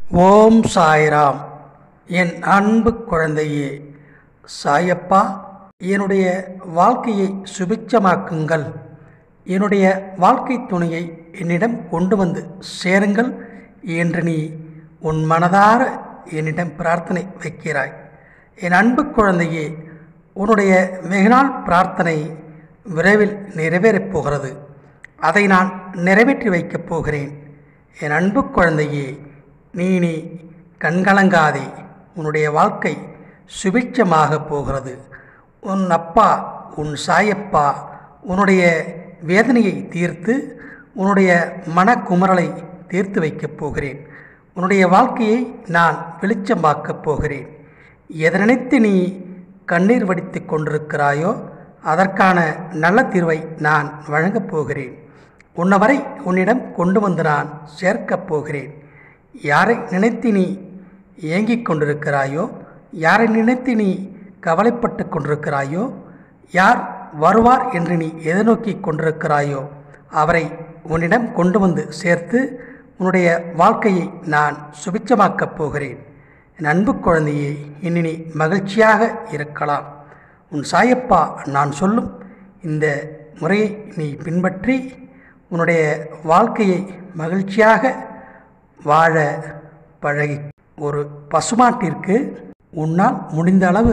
ஓம் சாய்ராம் என் அன்பு குழந்தையே சாயப்பா என்னுடைய வாழ்க்கையை சுபிச்சமாக்குங்கள் என்னுடைய வாழ்க்கை துணையை என்னிடம் கொண்டு வந்து சேருங்கள் என்று நீ உன் மனதார என்னிடம் பிரார்த்தனை வைக்கிறாய் என் அன்பு குழந்தையே உன்னுடைய வெகுநாள் பிரார்த்தனை விரைவில் நிறைவேறப் போகிறது அதை நான் நிறைவேற்றி வைக்கப் போகிறேன் என் அன்பு குழந்தையே நீ நீ கண்கலங்காதே உன்னுடைய வாழ்க்கை சுபிட்சமாக போகிறது உன் அப்பா உன் சாயப்பா உன்னுடைய வேதனையை தீர்த்து உன்னுடைய மனக்குமரலை தீர்த்து வைக்கப் போகிறேன் உன்னுடைய வாழ்க்கையை நான் வெளிச்சமாக்கப் போகிறேன் எதை நினைத்து நீ கண்ணீர் வடித்து கொண்டிருக்கிறாயோ அதற்கான நல்ல தீர்வை நான் வழங்கப் போகிறேன் உன்னவரை உன்னிடம் கொண்டு வந்து நான் சேர்க்கப் போகிறேன் யாரை நினைத்து நீ ஏங்கிக் கொண்டிருக்கிறாயோ யாரை நினைத்து நீ கவலைப்பட்டு கொண்டிருக்கிறாயோ யார் வருவார் என்று நீ எதிர்நோக்கி கொண்டிருக்கிறாயோ அவரை உன்னிடம் கொண்டு வந்து சேர்த்து உன்னுடைய வாழ்க்கையை நான் சுபிச்சமாக்கப் போகிறேன் என் அன்பு குழந்தையே இனி நீ மகிழ்ச்சியாக இருக்கலாம் உன் சாயப்பா நான் சொல்லும் இந்த முறையை நீ பின்பற்றி உன்னுடைய வாழ்க்கையை மகிழ்ச்சியாக வாழ பழகி ஒரு பசுமாட்டிற்கு உன்னால் முடிந்த அளவு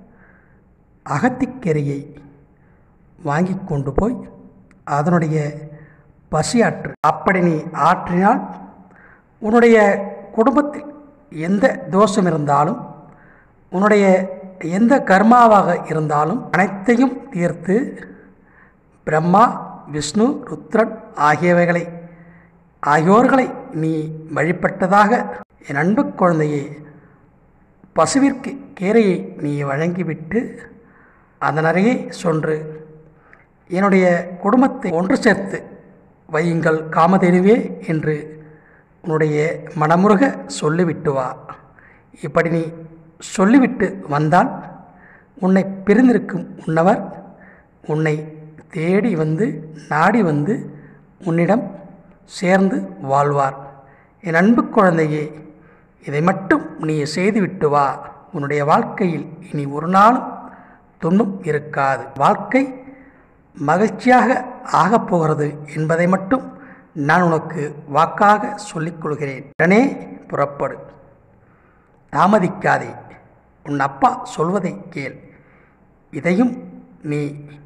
அகத்திக்கரையை வாங்கி கொண்டு போய் அதனுடைய பசி ஆற்று அப்படி நீ ஆற்றினால் உன்னுடைய குடும்பத்தில் எந்த தோஷம் இருந்தாலும் உன்னுடைய எந்த கர்மாவாக இருந்தாலும் அனைத்தையும் தீர்த்து பிரம்மா விஷ்ணு ருத்ரன் ஆகியவைகளை ஆகியோர்களை நீ வழிபட்டதாக என் அன்பு குழந்தையே பசுவிற்கு கீரையை நீ வழங்கிவிட்டு அதன் அருகே சென்று என்னுடைய குடும்பத்தை ஒன்று சேர்த்து வையுங்கள் காமதேனுவே என்று உன்னுடைய மனமுருக சொல்லிவிட்டு வா இப்படி நீ சொல்லிவிட்டு வந்தால் உன்னை பிரிந்திருக்கும் உன்னவர் உன்னை தேடி வந்து நாடி வந்து உன்னிடம் சேர்ந்து வாழ்வார் என் அன்பு குழந்தையே இதை மட்டும் நீ செய்துவிட்டு வா உன்னுடைய வாழ்க்கையில் இனி ஒரு நாளும் துன்பம் இருக்காது வாழ்க்கை மகிழ்ச்சியாக ஆகப் போகிறது என்பதை மட்டும் நான் உனக்கு வாக்காக சொல்லிக் கொள்கிறேன் உடனே புறப்படு தாமதிக்காதே உன் அப்பா சொல்வதை கேள் இதையும் நீ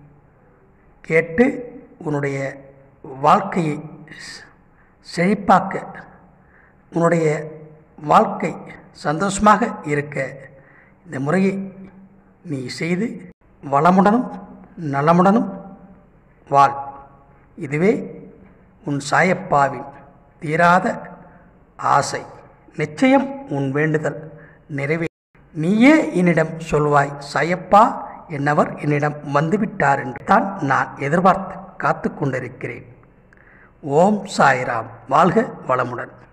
கேட்டு உன்னுடைய வாழ்க்கையை செழிப்பாக்க உன்னுடைய வாழ்க்கை சந்தோஷமாக இருக்க இந்த முறையை நீ செய்து வளமுடனும் நலமுடனும் வாழ் இதுவே உன் சாயப்பாவின் தீராத ஆசை நிச்சயம் உன் வேண்டுதல் நிறைவே நீயே என்னிடம் சொல்வாய் சாயப்பா என்னவர் என்னிடம் வந்துவிட்டார் என்று தான் நான் எதிர்பார்த்து காத்து கொண்டிருக்கிறேன் ஓம் சாய்ராம் வாழ்க வளமுடன்